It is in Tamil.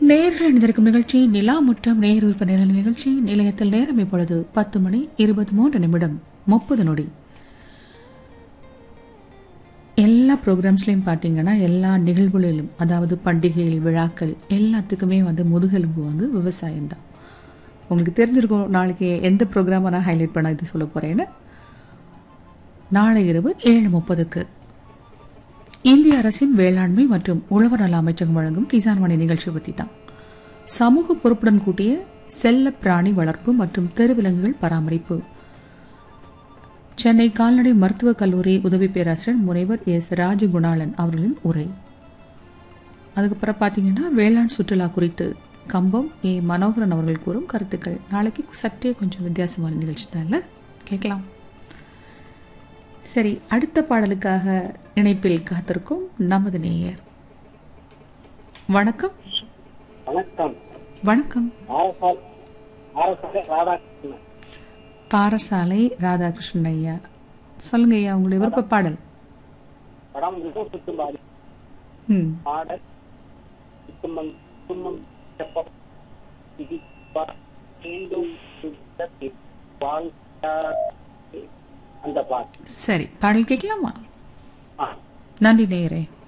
நேர்கள் அணிந்திருக்கும் நிகழ்ச்சி நிலா முற்றம் நேர் விற்ப நேரல் நிகழ்ச்சி நிலையத்தில் நேரம் இப்பொழுது பத்து மணி இருபத்தி மூன்று நிமிடம் முப்பது நொடி எல்லா ப்ரோக்ராம்ஸ்லையும் பார்த்தீங்கன்னா எல்லா நிகழ்வுகளிலும் அதாவது பண்டிகைகள் விழாக்கள் எல்லாத்துக்குமே வந்து முதுகெலும்பு வந்து விவசாயம்தான் உங்களுக்கு தெரிஞ்சிருக்கும் நாளைக்கு எந்த ப்ரோக்ராமை நான் ஹைலைட் பண்ண இது சொல்ல போகிறேன்னு நாளை இரவு ஏழு முப்பதுக்கு இந்திய அரசின் வேளாண்மை மற்றும் உழவர் நல அமைச்சகம் வழங்கும் கிசான் வாணி நிகழ்ச்சி பற்றி தான் சமூக பொறுப்புடன் கூட்டிய செல்ல பிராணி வளர்ப்பு மற்றும் தெருவிலங்குகள் பராமரிப்பு சென்னை கால்நடை மருத்துவக் கல்லூரி உதவி பேராசிரியர் முனைவர் எஸ் ராஜகுணாளன் அவர்களின் உரை அதுக்கப்புறம் பார்த்தீங்கன்னா வேளாண் சுற்றுலா குறித்து கம்பம் ஏ மனோகரன் அவர்கள் கூறும் கருத்துக்கள் நாளைக்கு சற்றே கொஞ்சம் வித்தியாசமான நிகழ்ச்சி தான் இல்லை கேட்கலாம் சரி அடுத்த பாடலுக்காக இணைப்பில் காத்திருக்கும் நமது நேயர் வணக்கம் வணக்கம் வணக்கம் ஆரசால் ஆரசாலை ராதாகிருஷ்ணன் பாரசாலை ராதாகிருஷ்ணன் ஐயா சொல்லுங்க ஐயா உங்களுடைய விருப்ப பாடல் படம் மிகவும் சுத்தும்பாடி ம் பாடல் சுத்துமம் சும்மம் செப்பம் இது பா- மீண்டும் சுத்தத்தி வாழ்க்கை. அந்த பாட்டு சரி பாடல் கேட்கலாமா ஆ நன்றி நேயரே